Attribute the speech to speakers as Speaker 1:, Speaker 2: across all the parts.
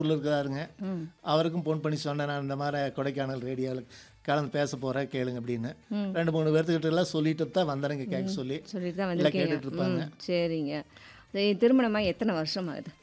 Speaker 1: ஊரில் இருக்கிறாருங்க
Speaker 2: ம்
Speaker 1: அவருக்கும் ஃபோன் பண்ணி சொன்னேன் நான் இந்த மாதிரி கொடைக்கானல் ரேடியோவில் கலந்து பேச போகிறேன் கேளுங்க அப்படின்னு
Speaker 2: ம்.
Speaker 1: ரெண்டு மூணு பேர்த்துக்கிட்ட எல்லாம் சொல்லிட்டு தான் வந்தேனுங்க கேட்க சொல்லி
Speaker 2: சொல்லிட்டு தான்
Speaker 1: எல்லாம்
Speaker 2: வந்திருக்கீங்க
Speaker 1: கேட்டுட்டு இருப்பாங்க
Speaker 2: ம் சரிங்க இது திருமணமாக எத்தனை வருஷம் ஆகுது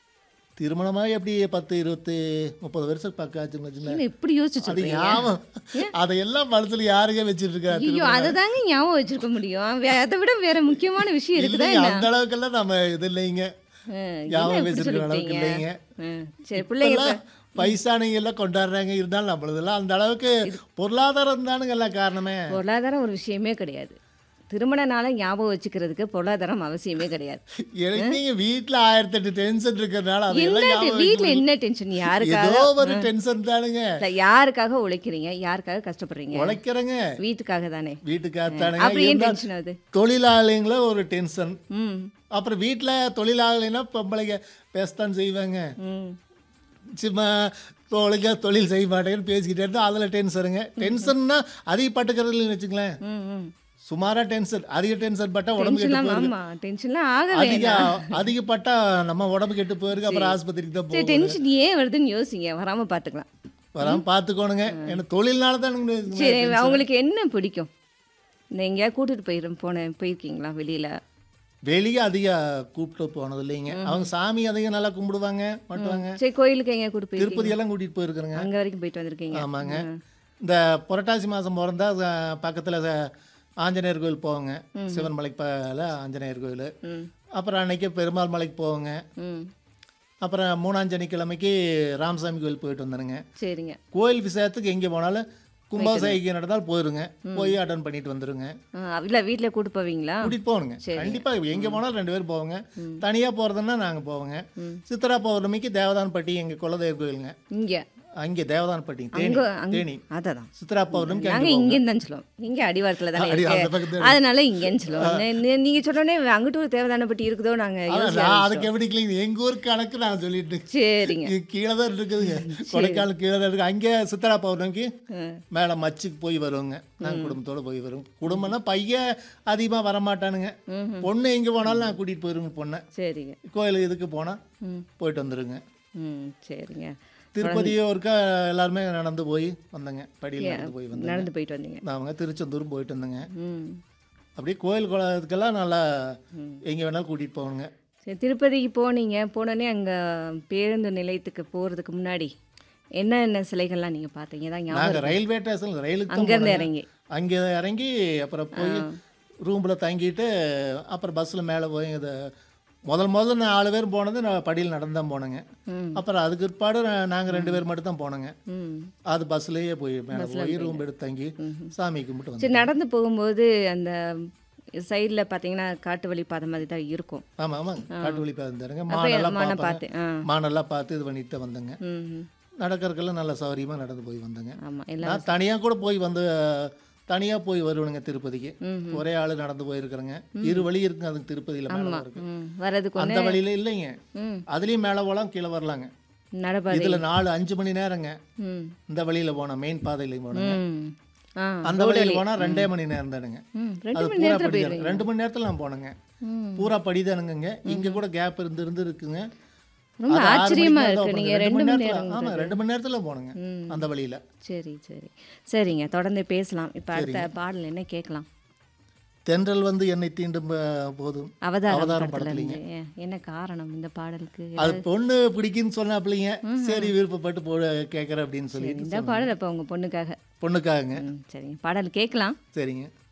Speaker 1: திருமணமாக எப்படி பத்து இருபத்தி முப்பது வருஷம் பக்கம் ஆச்சுன்னு வச்சுங்களேன்
Speaker 2: இல்லை இப்படி யோசிச்சு
Speaker 1: அது
Speaker 2: சொல்றீங்க
Speaker 1: ஞாபகம் அதையெல்லாம் மனசுல யாருங்க வச்சுட்டு இருக்கா
Speaker 2: ஐயோ அதை தாங்க ஞாபகம் வச்சிருக்க முடியும் வே- அதை விட வேற முக்கியமான விஷயம் இருக்குதா
Speaker 1: இல்லைங்க
Speaker 2: என்ன
Speaker 1: அந்த அளவுக்கெல்லாம் நம்ம இது இல்லைங்க
Speaker 2: ஆ, என்ன
Speaker 1: ஞாபகம்
Speaker 2: இப்படி
Speaker 1: வச்சிருக்கிற அளவுக்கு
Speaker 2: சொல்லிட்டீங்க
Speaker 1: இல்லைங்க
Speaker 2: ஆ, சரி பிள்ளைங்க
Speaker 1: இப்பெல்லாம் வயசானவங்க எல்லாம் கொண்டாடுறாங்க இருந்தாலும் நம்மளதெல்லாம் அந்த அளவுக்கு பொருளாதாரம் தானுங்க எல்லாம் காரணமே
Speaker 2: பொருளாதாரம் ஒரு விஷயமே கிடையாது திருமணனால ஞாபகம் வச்சுக்கிறதுக்கு பொருளாதாரம் அவசியமே கிடையாது
Speaker 1: நீங்க வீட்டுல ஆயிரத்தி எட்டு டென்ஷன் இருக்கிறதுனால அதெல்லாம்
Speaker 2: என்ன
Speaker 1: ஞாபகம்
Speaker 2: வீட்டில்
Speaker 1: வச்சுக்கணும்.
Speaker 2: என்ன டென்ஷன் யாருக்காக
Speaker 1: ஏதோ ஒரு டென்ஷன் தானுங்க
Speaker 2: இல்ல, யாருக்காக உழைக்கிறீங்க யாருக்காக கஷ்டப்படுறீங்க
Speaker 1: உழைக்கிறேங்க
Speaker 2: வீட்டுக்காக தானே
Speaker 1: வீட்டுக்காக
Speaker 2: அப்புறம்
Speaker 1: தானுங்க
Speaker 2: ஏன்
Speaker 1: இருந்தாலும்
Speaker 2: டென்ஷன் ஆகுது
Speaker 1: தொழிலாளிங்கள ஒரு டென்ஷன்
Speaker 2: ம்
Speaker 1: அப்புறம் வீட்டில் தொழிலாளினா பொம்பளைங்க பேசத்தான் செய்வாங்க
Speaker 2: ம்
Speaker 1: சும்மா ஒழுங்கா தொழில் செய்ய மாட்டேங்கன்னு பேசிக்கிட்டே இருந்தால் அதில் டென்ஷனுங்க டென்ஷன்னா அதிகப்பட்டுக்கிறது இல்லைன்னு வச்சுங்களேன்
Speaker 2: ம் ம்
Speaker 1: சுமாராக டென்ஷன் அதிக டென்ஷன் பட்டா உடம்பு கெட்டு
Speaker 2: டென்ஷன்லாம்
Speaker 1: போயிருக்கு
Speaker 2: ஆமா டென்ஷன்லாம் ஆக
Speaker 1: அதிக
Speaker 2: வேண்டாம்
Speaker 1: அதிகப்பட்டா நம்ம உடம்பு கெட்டு போயிருக்கு அப்புறம் ஆஸ்பத்திரிக்கு தான்
Speaker 2: சரி
Speaker 1: போகும்
Speaker 2: டென்ஷன் ஏன் வருதுன்னு யோசிங்க வராம பாத்துக்கலாம்
Speaker 1: வராமல் பார்த்துக்கோணுங்க ஏன்னா தொழில்னால தானுங்க
Speaker 2: சரி அவங்களுக்கு என்ன பிடிக்கும் இந்த எங்கேயாவது கூட்டிட்டு போயிரும் போனேன் போயிருக்கீங்களா வெளியில
Speaker 1: வெளியே அதிக கூப்பிட்டு போனது இல்லைங்க அவங்க சாமி அதிகம் நல்லா கும்பிடுவாங்க மாட்டுவாங்க
Speaker 2: சரி கோயிலுக்கு எங்கேயா கூட்டு போயிருக்கீங்க
Speaker 1: திருப்பதி எல்லாம் கூட்டிகிட்டு போயிருக்கிறேங்க
Speaker 2: அங்க வரைக்கும் போயிட்டு வந்திருக்கீங்க
Speaker 1: ஆமாங்க இந்த புரட்டாசி மாதம் பிறந்தா அஹ், பக்கத்துல அஹ், ஆஞ்சநேயர் கோயில் போவோங்க சிவன் மலைக்கு பல ஆஞ்சநேயர் கோயில்
Speaker 2: ம்
Speaker 1: அப்புறம் அன்னைக்கு பெருமாள் மலைக்கு போவோங்க
Speaker 2: ம்
Speaker 1: அப்புறம் மூணாம் சனிக்கிழமைக்கு ராமசாமி கோயில் போயிட்டு வந்தேனுங்க
Speaker 2: சரிங்க
Speaker 1: கோயில் விசேஷத்துக்கு எங்கே போனாலும் கும்பாபிஷேகம் நடந்தால் போயிருங்க போய் அட்டன் பண்ணிட்டு வந்துருங்க
Speaker 2: ஆ, இல்ல வீட்ல கூட்டு போவீங்களா
Speaker 1: கூட்டிட்டு போகணுங்க கண்டிப்பா எங்க போனாலும் ரெண்டு பேரும் போவோங்க தனியா போறதுன்னா நாங்க போவோங்க சித்ரா பௌர்ணமிக்கு தேவதான்பட்டி எங்க குலதெய்வ கோயிலுங்க
Speaker 2: இங்க
Speaker 1: அங்க தேவதான்பட்டி தேனி
Speaker 2: அங்க அங்க-
Speaker 1: தேனி
Speaker 2: அததான்
Speaker 1: சித்ரா பௌர்ணமிக்கு
Speaker 2: நாங்க
Speaker 1: அங்க
Speaker 2: இங்கேருந்து தான் சொல்லுவோம் இங்க அடிவாரத்துல தானே
Speaker 1: அடி- அந்த
Speaker 2: இருக்கு
Speaker 1: பக்கத்துல
Speaker 2: அதனால இங்கேன்னு சொல்லுவோம் நே- நே- நீங்க சொன்னோடனே அங்கிட்டு ஒரு தேவதானப்பட்டி இருக்குதோ நாங்க
Speaker 1: அதான்
Speaker 2: யோசிக்க
Speaker 1: நான்
Speaker 2: ஆரம்பிச்சிட்டோம்.
Speaker 1: அதுக்கு எப்படி கிளீன் எங்க ஊர் கணக்கு நான் சொல்லிட்டு இருக்கேன்.
Speaker 2: சரிங்க
Speaker 1: இது கீழே தான் இருக்குதுங்க கொடைக்கானல் கீழே தான் இருக்கு அங்கே சித்ரா பௌர்ணமிக்கு மேலே மச்சுக்கு போய் வருவோங்க நாங்கள் குடும்பத்தோட போய் வருவோம் குடும்பம்னா பையன் அதிகமாக வரமாட்டானுங்க பொண்ணு எங்கே போனாலும் நான் கூட்டிகிட்டு போயிருங்க பொண்ணை
Speaker 2: சரிங்க
Speaker 1: கோயில் இதுக்கு போனால்
Speaker 2: ம்
Speaker 1: போயிட்டு வந்துருங்க
Speaker 2: ம் சரிங்க
Speaker 1: திருப்பதியும் ஒருக்கா எல்லாருமே நடந்து போய் வந்தங்க படியில் நடந்து போய் வந்தேங்க
Speaker 2: நடந்து போயிட்டு வந்தீங்க
Speaker 1: அவங்க திருச்செந்தூரும் போயிட்டு வந்தேங்க
Speaker 2: ம்
Speaker 1: அப்படியே கோயில் குளத்துக்கெல்லாம் நல்லா எங்கே வேணாலும் கூட்டிகிட்டு போகணுங்க
Speaker 2: சரி திருப்பதிக்கு போனீங்க போனோடனே அங்கே பேருந்து நிலையத்துக்கு போகிறதுக்கு முன்னாடி என்னென்ன சிலைகள்லாம் நீங்கள் பார்த்தீங்க தான் ஞாபகம்
Speaker 1: நாங்கள் ரயில்வே ஸ்டேஷன் ரயிலுக்கு தான்
Speaker 2: அங்கேருந்து
Speaker 1: போனோங்க.
Speaker 2: இறங்கி
Speaker 1: அங்கே இறங்கி அப்புறம் போய் ரூமில் தங்கிட்டு அப்புறம் பஸ்ஸில் மேலே போய் இது முதல் முதல்ல நான் நாலு பேர் போனது நான் படியில் நடந்து தான் போனேங்க
Speaker 2: ம்
Speaker 1: அப்புறம் அதுக்கு பிற்பாடு நாங்கள் ரெண்டு பேர் மட்டும் தான் போனோங்க
Speaker 2: ம்
Speaker 1: அது பஸ்லேயே போய் மேலே போய் ரூம் எடுத்து தங்கி சாமி கும்பிட்டு வந்தோம்
Speaker 2: சரி நடந்து போகும்போது அந்த சைடில் பார்த்தீங்கன்னா காட்டு வழி பாதை மாதிரி தான் இருக்கும்
Speaker 1: ஆமாம் ஆமாம் காட்டு வழி பார்த்துருங்க
Speaker 2: அப்போ
Speaker 1: மானெல்லாம்
Speaker 2: மானை
Speaker 1: பார்ப்பாங்க
Speaker 2: பார்த்து ஆ
Speaker 1: மானெல்லாம் பார்த்து இது பண்ணிட்டு தான் வந்தேங்க
Speaker 2: ம் ம்.
Speaker 1: நடக்கறதுக்கெல்லாம் நல்ல சௌகரியமாக நடந்து போய் வந்தேங்க
Speaker 2: ஆமாம் எல்லாம்
Speaker 1: நான் தனியாக கூட போய் வந்து தனியாக போய் வருவேனுங்க திருப்பதிக்கு
Speaker 2: ம்
Speaker 1: ஒரே ஆள் நடந்து போயிருக்கிறேங்க இரு வழி இருக்குங்க அதுக்கு திருப்பதியில் மேலே
Speaker 2: ஆமாம்
Speaker 1: இருக்கு
Speaker 2: ம் வர்றதுக்கு
Speaker 1: அந்த
Speaker 2: ஒன்று
Speaker 1: வழியில இல்லைங்க
Speaker 2: ம்
Speaker 1: அதுலேயும் மேலே போகலாம் கீழே வரலாங்க
Speaker 2: நடப்பாதை
Speaker 1: இதுல நாலு அஞ்சு மணி நேரங்க
Speaker 2: ம்
Speaker 1: இந்த வழியில போனோம் மெயின் பாதையில போனோங்க
Speaker 2: ம் ஆ
Speaker 1: அந்த வழியில போனா ரெண்டே மணி நேரம் தானுங்க
Speaker 2: ம் ரெண்டு
Speaker 1: அது
Speaker 2: மணி
Speaker 1: பூரா
Speaker 2: நேரத்தில்
Speaker 1: படி
Speaker 2: போயிடுவீங்க
Speaker 1: ரெண்டு மணி நேரத்துல நான் போனேங்க
Speaker 2: ம்
Speaker 1: பூரா படிதானுங்க இங்க கூட கேப் இருந்து இருந்து இருக்குங்க
Speaker 2: ரொம்ப
Speaker 1: அது ஆறு
Speaker 2: ஆச்சரியமா
Speaker 1: மணிக்கு தான்
Speaker 2: இருக்கு
Speaker 1: open.
Speaker 2: நீங்க ரெண்டு மணி
Speaker 1: நேரத்துல
Speaker 2: நேரம்
Speaker 1: ஆமா ரெண்டு மணி நேரத்துல போனோங்க
Speaker 2: ம்.
Speaker 1: அந்த வழியில
Speaker 2: சரி சரி சரிங்க தொடர்ந்து பேசலாம் இப்போ அடுத்த பாடல் என்ன கேட்கலாம்
Speaker 1: தென்றல் வந்து என்னை தீண்டும் ப- போதும்
Speaker 2: அவதாரம்
Speaker 1: அவதாரம்
Speaker 2: படத்துல
Speaker 1: படத்துலீங்க.
Speaker 2: இருந்து ஏன், என்ன காரணம் இந்த பாடலுக்கு
Speaker 1: அது பொண்ணு பிடிக்குன்னு சொன்னாப்பிள்ளைங்க சரி விருப்பப்பட்டு போ கேட்குறேன் அப்படின்னு சொல்லிட்டு
Speaker 2: இந்த பாடல் அப்போ உங்க பொண்ணுக்காக
Speaker 1: பொண்ணுக்காகங்க
Speaker 2: ம் சரிங்க பாடல் கேட்கலாம்
Speaker 1: சரிங்க